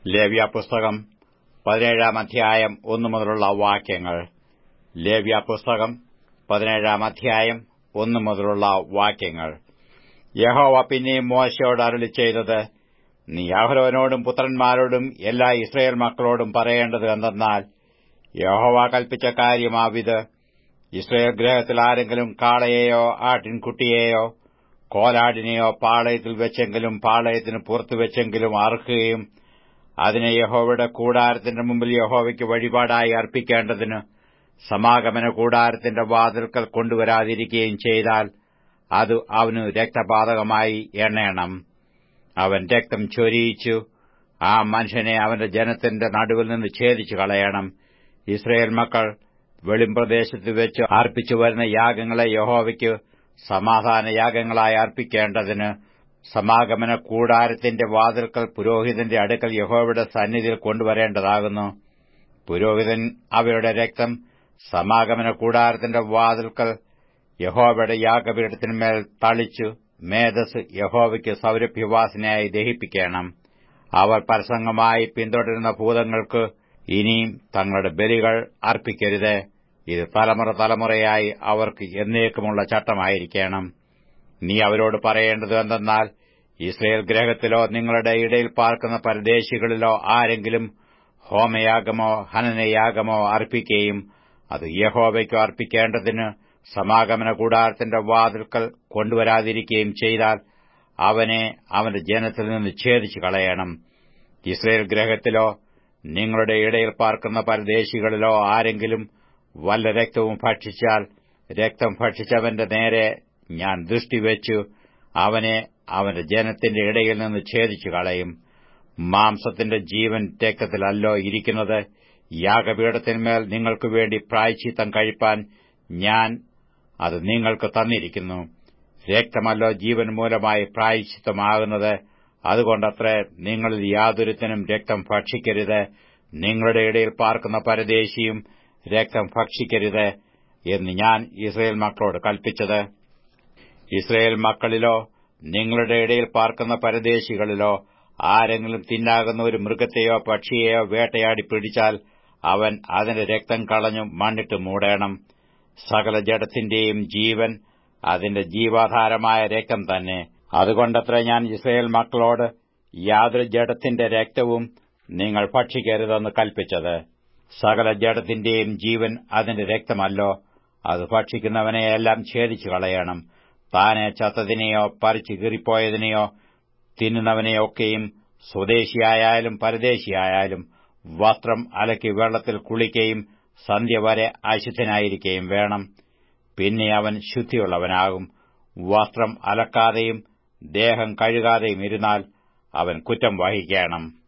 ലേവ്യ പുസ്തകം പതിനേഴാം അധ്യായം ഒന്നു മുതലുള്ള വാക്യങ്ങൾ ലേവ്യ പുസ്തകം പതിനേഴാം അധ്യായം ഒന്നു മുതലുള്ള വാക്യങ്ങൾ യഹോവ പിന്നെയും മോശയോട് അരുളി ചെയ്തത് നീ അഹ്റോനോടും പുത്രന്മാരോടും എല്ലാ ഇസ്രയേൽ മക്കളോടും പറയേണ്ടത് എന്തെന്നാൽ യഹോവ കൽപ്പിച്ച കാര്യമാവിത് ഇസ്രയേൽ ഗ്രഹത്തിൽ ആരെങ്കിലും കാളയെയോ ആട്ടിൻകുട്ടിയെയോ കോലാടിനെയോ പാളയത്തിൽ വെച്ചെങ്കിലും പാളയത്തിന് പുറത്തു വെച്ചെങ്കിലും അറുക്കുകയും അതിനെ യഹോവയുടെ കൂടാരത്തിന്റെ മുമ്പിൽ യഹോവയ്ക്ക് വഴിപാടായി അർപ്പിക്കേണ്ടതിന് സമാഗമന കൂടാരത്തിന്റെ വാതിൽക്കൽ കൊണ്ടുവരാതിരിക്കുകയും ചെയ്താൽ അത് അവനു രക്തപാതകമായി എണ്ണയണം അവൻ രക്തം ചൊരിയിച്ചു ആ മനുഷ്യനെ അവന്റെ ജനത്തിന്റെ നടുവിൽ നിന്ന് ഛേദിച്ചു കളയണം ഇസ്രയേൽ മക്കൾ വെളിംപ്രദേശത്ത് വെച്ച് അർപ്പിച്ചു വരുന്ന യാഗങ്ങളെ യഹോവയ്ക്ക് സമാധാന യാഗങ്ങളായി അർപ്പിക്കേണ്ടതിന് സമാഗമന കൂടാരത്തിന്റെ വാതിൽക്കൽ പുരോഹിതന്റെ അടുക്കൽ യഹോവയുടെ സന്നിധിയിൽ കൊണ്ടുവരേണ്ടതാകുന്നു പുരോഹിതൻ അവരുടെ രക്തം സമാഗമന കൂടാരത്തിന്റെ വാതിൽക്കൽ യഹോവയുടെ യാഗപീഠത്തിന്മേൽ തളിച്ചു മേധസ് യഹോവയ്ക്ക് സൗരഭ്യവാസനയായി ദഹിപ്പിക്കണം അവർ പരസംഗമായി പിന്തുടരുന്ന ഭൂതങ്ങൾക്ക് ഇനിയും തങ്ങളുടെ ബലികൾ അർപ്പിക്കരുത് ഇത് തലമുറ തലമുറയായി അവർക്ക് എന്നേക്കുമുള്ള ചട്ടമായിരിക്കണം നീ അവരോട് പറയേണ്ടത് എന്തെന്നാൽ ഇസ്രയേൽ ഗ്രഹത്തിലോ നിങ്ങളുടെ ഇടയിൽ പാർക്കുന്ന പരദേശികളിലോ ആരെങ്കിലും ഹോമയാഗമോ ഹനനയാഗമോ അർപ്പിക്കുകയും അത് യഹോവയ്ക്കു അർപ്പിക്കേണ്ടതിന് സമാഗമന കൂടാരത്തിന്റെ വാതിൽക്കൽ കൊണ്ടുവരാതിരിക്കുകയും ചെയ്താൽ അവനെ അവന്റെ ജനത്തിൽ നിന്ന് ഛേദിച്ചു കളയണം ഇസ്രയേൽ ഗ്രഹത്തിലോ നിങ്ങളുടെ ഇടയിൽ പാർക്കുന്ന പരദേശികളിലോ ആരെങ്കിലും വല്ല രക്തവും ഭക്ഷിച്ചാൽ രക്തം ഭക്ഷിച്ചവന്റെ നേരെ ഞാൻ ദൃഷ്ടിവെച്ചു അവനെ അവന്റെ ജനത്തിന്റെ ഇടയിൽ നിന്ന് ഛേദിച്ചു കളയും മാംസത്തിന്റെ ജീവൻ രക്തത്തിലല്ലോ ഇരിക്കുന്നത് യാഗപീഠത്തിന്മേൽ നിങ്ങൾക്കു വേണ്ടി പ്രായച്ചിത്തം കഴിപ്പാൻ ഞാൻ അത് നിങ്ങൾക്ക് തന്നിരിക്കുന്നു രക്തമല്ലോ ജീവൻ മൂലമായി പ്രായച്ചിത്തമാകുന്നത് അതുകൊണ്ടത്രേ നിങ്ങളിൽ യാതൊരുത്തനും രക്തം ഭക്ഷിക്കരുത് നിങ്ങളുടെ ഇടയിൽ പാർക്കുന്ന പരദേശിയും രക്തം ഭക്ഷിക്കരുത് എന്ന് ഞാൻ ഇസ്രയേൽ മക്കളോട് കൽപ്പിച്ചത് ഇസ്രയേൽ മക്കളിലോ നിങ്ങളുടെ ഇടയിൽ പാർക്കുന്ന പരദേശികളിലോ ആരെങ്കിലും തിന്നാകുന്ന ഒരു മൃഗത്തെയോ പക്ഷിയെയോ വേട്ടയാടി പിടിച്ചാൽ അവൻ അതിന്റെ രക്തം കളഞ്ഞു മണ്ണിട്ട് മൂടേണം സകല ജഡത്തിന്റെയും ജീവൻ അതിന്റെ ജീവാധാരമായ രക്തം തന്നെ അതുകൊണ്ടത്ര ഞാൻ ഇസ്രയേൽ മക്കളോട് യാതൊരു ജഡത്തിന്റെ രക്തവും നിങ്ങൾ ഭക്ഷിക്കരുതെന്ന് കൽപ്പിച്ചത് സകല ജഡത്തിന്റെയും ജീവൻ അതിന്റെ രക്തമല്ലോ അത് ഭക്ഷിക്കുന്നവനെയെല്ലാം ഛേദിച്ചു കളയണം താനെ ചത്തതിനെയോ പറിച്ചു കീറിപ്പോയതിനെയോ തിന്നുന്നവനെയൊക്കെയും സ്വദേശിയായാലും പരദേശിയായാലും വസ്ത്രം അലക്കി വെള്ളത്തിൽ കുളിക്കുകയും സന്ധ്യ വരെ അശുദ്ധനായിരിക്കുകയും വേണം പിന്നെ അവൻ ശുദ്ധിയുള്ളവനാകും വസ്ത്രം അലക്കാതെയും ദേഹം കഴുകാതെയും ഇരുന്നാൽ അവൻ കുറ്റം വഹിക്കണം